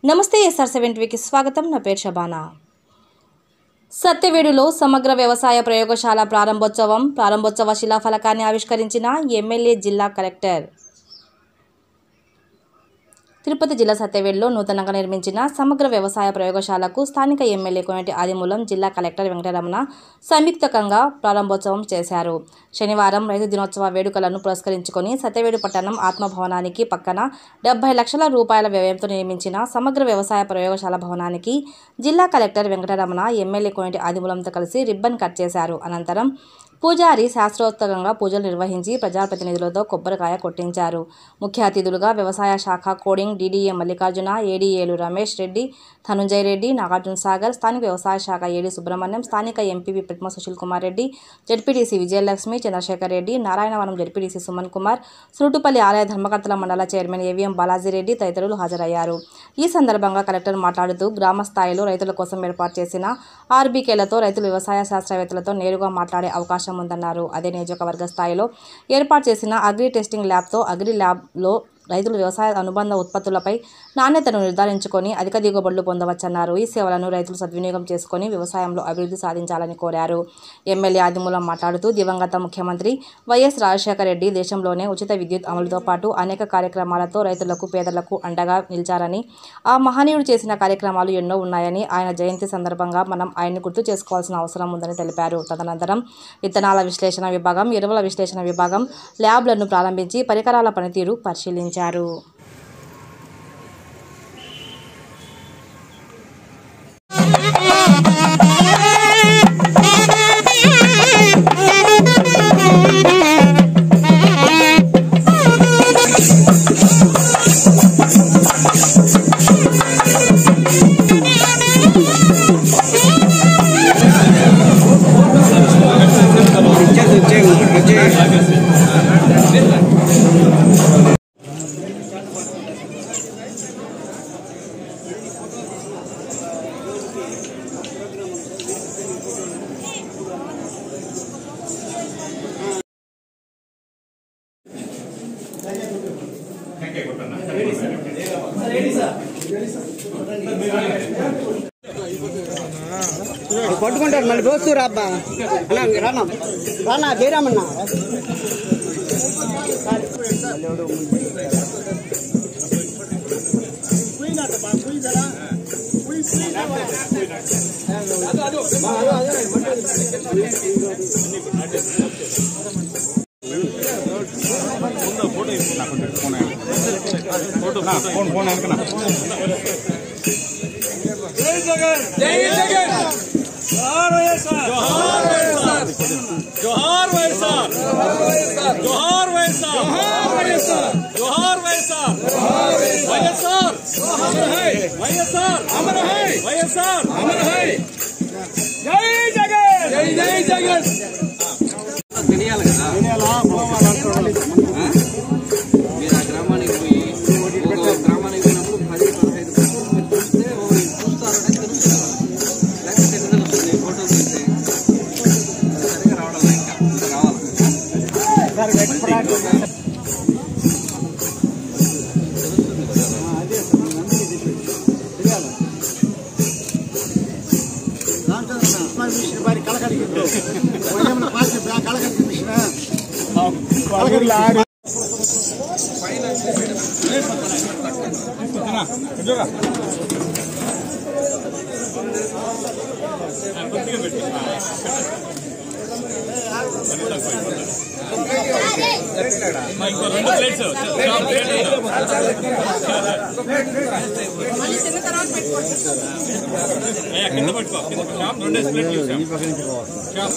నమస్తే SR seven టీవీకి స్వాగతం నా పేరు షబానా సత్యవేడులో సమగ్ర వ్యవసాయ ప్రయోగశాల ప్రారంభోత్సవం ప్రారంభోత్సవ శిలాఫలకాన్ని ఆవిష్కరించిన ఎమ్మెల్యే జిల్లా కలెక్టర్ తిరుపతి జిల్లా సత్యవేడులో నూతనంగా నిర్మించిన సమగ్ర వ్యవసాయ ప్రయోగశాలకు స్థానిక ఎమ్మెల్యే కోనటి ఆదిమూలం జిల్లా కలెక్టర్ వెంకటరమణ సంయుక్తంగా ప్రారంభోత్సవం చేశారు శనివారం రైతు దినోత్సవ వేడుకలను పురస్కరించుకొని సత్యవేడు పట్టణం ఆత్మభవనానికి పక్కన డెబ్బై లక్షల రూపాయల వ్యయంతో నిర్మించిన సమగ్ర వ్యవసాయ ప్రయోగశాల భవనానికి జిల్లా కలెక్టర్ వెంకటరమణ ఎమ్మెల్యే కోనటి ఆదిమూలంతో కలిసి రిబ్బన్ కట్ చేశారు అనంతరం పూజారి శాస్త్రోక్తంగా పూజలు నిర్వహించి ప్రజాప్రతినిధులతో కొబ్బరికాయ కొట్టించారు ముఖ్య అతిథులుగా వ్యవసాయ శాఖ కోడింగ్ డీడీఏ మల్లికార్జున ఏడీఏలు రమేష్ రెడ్డి ధనుంజయ రెడ్డి నాగార్జున సాగర్ స్థానిక వ్యవసాయ శాఖ ఏడి సుబ్రహ్మణ్యం స్థానిక MPP Prathima Sushil Kumar Reddy ZPTC Vijayalakshmi Chandrasekhar Reddy Narayanavaram ZPTC Suman Kumar Surutupalli ఆలయ ధర్మకర్తల మండల చైర్మన్ ఏవిఎం బాలాజీరెడ్డి తదితరులు హాజరయ్యారు ఈ సందర్భంగా కలెక్టర్ మాట్లాడుతూ గ్రామ స్థాయిలో రైతుల కోసం ఏర్పాటు చేసిన ఆర్బీకేలతో రైతులు వ్యవసాయ శాస్త్రవేత్తలతో నేరుగా మాట్లాడే అవకాశం ఉందన్నారు అదే నియోజకవర్గ స్థాయిలో ఏర్పాటు చేసిన అగ్రి టెస్టింగ్ ల్యాబ్తో అగ్రి ల్యాబ్లో రైతులు వ్యవసాయ అనుబంధ ఉత్పత్తులపై నాణ్యతను నిర్ధారించుకొని అధిక దిగుబడులు పొందవచ్చన్నారు ఈ సేవలను రైతులు సద్వినియోగం చేసుకొని వ్యవసాయంలో అభివృద్ధి సాధించాలని కోరారు ఎమ్మెల్యే ఆదిమూలం మాట్లాడుతూ దివంగత ముఖ్యమంత్రి వైఎస్ రాజశేఖర రెడ్డి దేశంలోనే ఉచిత విద్యుత్ అమలుతో పాటు అనేక కార్యక్రమాలతో రైతులకు పేదలకు అండగా నిలిచారని ఆ మహనీయుడు చేసిన కార్యక్రమాలు ఎన్నో ఉన్నాయని ఆయన జయంతి సందర్భంగా మనం ఆయన్ని గుర్తు చేసుకోవాల్సిన అవసరం ఉందని తెలిపారు తదనంతరం విత్తనాల విశ్లేషణ విభాగం ఎరువుల విశ్లేషణ విభాగం ల్యాబ్లను ప్రారంభించి పరికరాల పనితీరు పరిశీలించారు కొట్టుకుంటారు మళ్ళీ దోస్తు రాబ్బా అన్నా రానా రానా జయరామన్న జోహార్ వైఎస్ఆర్ జోహార్ వైఎస్ఆర్ జోహార్ వైఎస్ఆర్ వైఎస్ఆర్ వైఎస్ఆర్ అమర హై వైఎస్ఆర్ అమర హై జై జగన్ జై జై జగన్ మీరు ఆ గ్రామానికి పోయి ఒక గ్రామానికి పోయినప్పుడు పది పదహైదు ఫోటోలు మీరు చూస్తే ఓ ఇది చూస్తారని తెలుస్తుంది లేకపోతే ఎట్లా తెలుస్తుంది ఫోటోలు చూస్తే సరిగా రావడం లేదు ఇంకా ఇంకా రావాలి ఇంకో రెండు ప్లేట్స్ అయ్యా కింద పట్టుకో కింద శ్యామ్ రెండేసి ప్లేట్లు శ్యామ్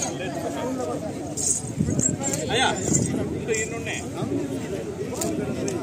అయ్యా ఇంకా ఇన్ని ఉన్నాయి